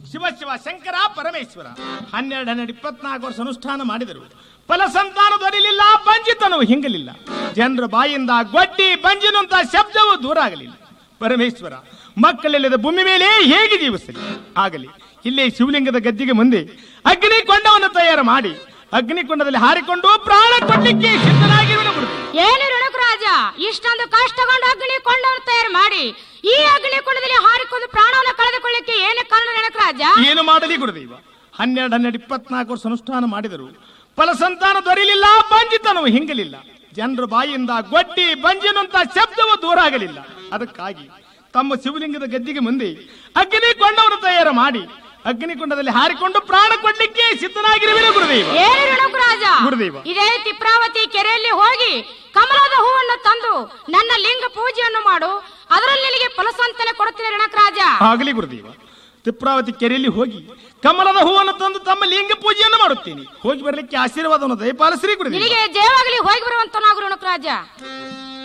ಶಿವ ಶಿವ ಶಂಕರ ಪರಮೇಶ್ವರ ಹನ್ನೆರಡು ಹನ್ನೆರಡು ಇಪ್ಪತ್ನಾಲ್ಕು ವರ್ಷ ಅನುಷ್ಠಾನ ಮಾಡಿದರು ಫಲ ಸಂತಾನ ದೊರೆಯಲಿಲ್ಲ ಬಂಜಿತನವು ಹಿಂಗಲಿಲ್ಲ ಜನರ ಬಾಯಿಂದ ಗೊಡ್ಡಿ ಬಂಜಿನಂತ ಶಬ್ದವು ದೂರ ಆಗಲಿಲ್ಲ ಪರಮೇಶ್ವರ ಮಕ್ಕಳಿಲ್ಲದ ಭೂಮಿ ಮೇಲೆ ಹೇಗೆ ಜೀವಿಸಲಿ ಆಗಲಿ ಇಲ್ಲೇ ಶಿವಲಿಂಗದ ಗದ್ದಿಗೆ ಮುಂದೆ ಅಗ್ನಿಕೊಂಡವನ್ನು ತಯಾರು ಮಾಡಿ ಅಗ್ನಿಕೊಂಡದಲ್ಲಿ ಹಾರಿಕೊಂಡು ಪ್ರಾಣ ಕೊಡ್ಲಿಕ್ಕೆ ಸಿದ್ಧನಾಗಿರುವನು ಗುರುತು ಏನು ರಣಕರಾಜ ಇಷ್ಟೊಂದು ಕಷ್ಟಗೊಂಡು ಅಗ್ನಿ ಕೊಂಡವನ್ನು ತಯಾರು ಮಾಡಿ ಈ ಅಗ್ನಿ ಕೊಂಡದಲ್ಲಿ ಹಾರಿಕೊಂಡು ಪ್ರಾಣವನ್ನು ಕಳೆದುಕೊಳ್ಳಿಕ್ಕೆ ಏನು ಕಾರಣ ರಣಕರಾಜ ಏನು ಮಾಡಲಿ ಗುರುದೇವ ಹನ್ನೆರಡು ಹನ್ನೆರಡು ಇಪ್ಪತ್ನಾಲ್ಕು ವರ್ಷ ಅನುಷ್ಠಾನ ಮಾಡಿದರು ಫಲ ಸಂತಾನ ದೊರೆಯಲಿಲ್ಲ ಬಂಜಿತನವು ಹಿಂಗಲಿಲ್ಲ ಜನರ ಬಾಯಿಂದ ಗೊಡ್ಡಿ ಬಂಜಿನಂತ ಶಬ್ದವು ದೂರ ಆಗಲಿಲ್ಲ ಅದಕ್ಕಾಗಿ ತಮ್ಮ ಶಿವಲಿಂಗದ ಗದ್ದಿಗೆ ಮುಂದೆ ಅಗ್ನಿಕೊಂಡವನ್ನು ತಯಾರು ಮಾಡಿ ಅಗ್ನಿಕೊಂಡದಲ್ಲಿ ಹಾರಿಕೊಂಡು ಪ್ರಾಣ ಕೊಡ್ಲಿಕ್ಕೆ ಸಿದ್ಧನಾಗಿರುವೆನು ಗುರುದೇವ ಏನು ರಣಕರಾಜ ಗುರುದೇವ. ಇದೇ ತಿಪ್ರಾವತಿ ಕೆರೆಯಲ್ಲಿ ಹೋಗಿ ಕಮಲದ ಹೂವನ್ನು ತಂದು ನನ್ನ ಲಿಂಗ ಪೂಜೆಯನ್ನು ಮಾಡು ಅದರಲ್ಲಿ ನಿನಗೆ ಫಲಸಂತನೆ ಕೊಡುತ್ತೇನೆ ರಣಕರಾಜ ಆಗಲಿ ಗುರುದೇವ ತಿಪ್ರಾವತಿ ಕೆರೆಯಲ್ಲಿ ಹೋಗಿ ಕಮಲದ ಹೂವನ್ನು ತಂದು ತಮ್ಮ ಲಿಂಗ ಪೂಜೆಯನ್ನು ಮಾಡುತ್ತೇನೆ ಹೋಗಿ ಬರಲಿಕ್ಕೆ ಆಶೀರ್ವಾದವನ್ನು ದಯಪಾಲಿಸ್ರಿ ಗುರುದೇವ ನಿನಗೆ ಜಯವಾಗಲಿ ಹೋಗಿ ಬರುವಂತನಾಗು ರಣಕರಾಜ